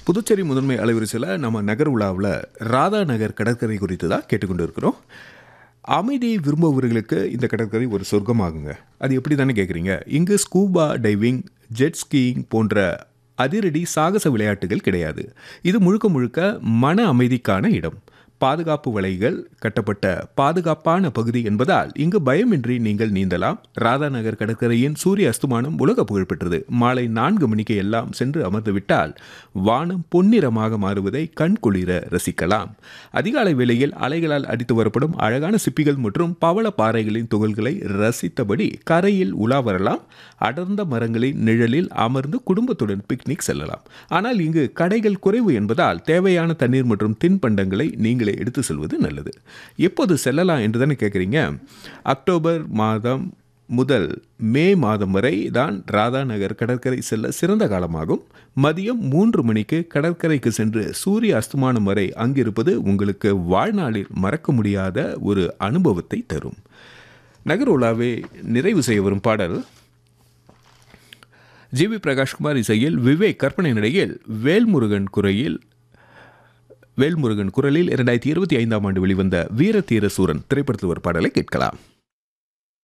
புதுச்சேரி முதன்மை அலைவரிசையில் நம்ம நகர் உலாவில் ராதா நகர் கடற்கரை குறித்து தான் கேட்டுக்கொண்டு இருக்கிறோம் அமைதியை விரும்புபவர்களுக்கு இந்த கடற்கரை ஒரு சொர்க்கமாகுங்க அது எப்படி தானே கேட்குறீங்க இங்கு ஸ்கூபா டைவிங் ஜெட் ஸ்கீயிங் போன்ற அதிரடி சாகச விளையாட்டுகள் கிடையாது இது முழுக்க முழுக்க மன அமைதிக்கான இடம் பாதுகாப்பு வலைகள் கட்டப்பட்ட பாதுகாப்பான பகுதி என்பதால் இங்கு பயமின்றி நீங்கள் நீந்தலாம் ராதாநகர் கடற்கரையின் சூரிய அஸ்துமானம் உலக புகழ்பெற்றது மாலை நான்கு மணிக்கு எல்லாம் சென்று அமர்ந்துவிட்டால் வானம் பொன்னிறமாக மாறுவதை கண்குளிர ரசிக்கலாம் அதிகாலை வேளையில் அலைகளால் அடித்து வரப்படும் அழகான சிப்பிகள் மற்றும் பவள பாறைகளின் துகள்களை ரசித்தபடி கரையில் உலா வரலாம் அடர்ந்த மரங்களின் நிழலில் அமர்ந்து குடும்பத்துடன் பிக்னிக் செல்லலாம் ஆனால் இங்கு கடைகள் குறைவு என்பதால் தேவையான தண்ணீர் மற்றும் தின்பண்டங்களை நீங்களே எடுத்து செல்வது நல்லது எப்போது செல்லலாம் என்று தானே கேட்குறீங்க அக்டோபர் மாதம் முதல் மே மாதம் வரை தான் ராதாநகர் கடற்கரை செல்ல சிறந்த காலமாகும் மதியம் மூன்று மணிக்கு கடற்கரைக்கு சென்று சூரிய அஸ்தமானம் வரை அங்கிருப்பது உங்களுக்கு வாழ்நாளில் மறக்க முடியாத ஒரு அனுபவத்தை தரும் நகர் உலாவை நிறைவு செய்ய வரும் பாடல் ஜி வி பிரகாஷ்குமார் இசையில் விவேக் கற்பனை நடையில் வேல்முருகன் குறையில் வேல்முருகன் குரலில் இரண்டாயிரத்தி இருபத்தி ஐந்தாம் ஆண்டு வெளிவந்த வீர தீர சூரன் திரைப்படத்தில் ஒரு பாடலை கேட்கலாம்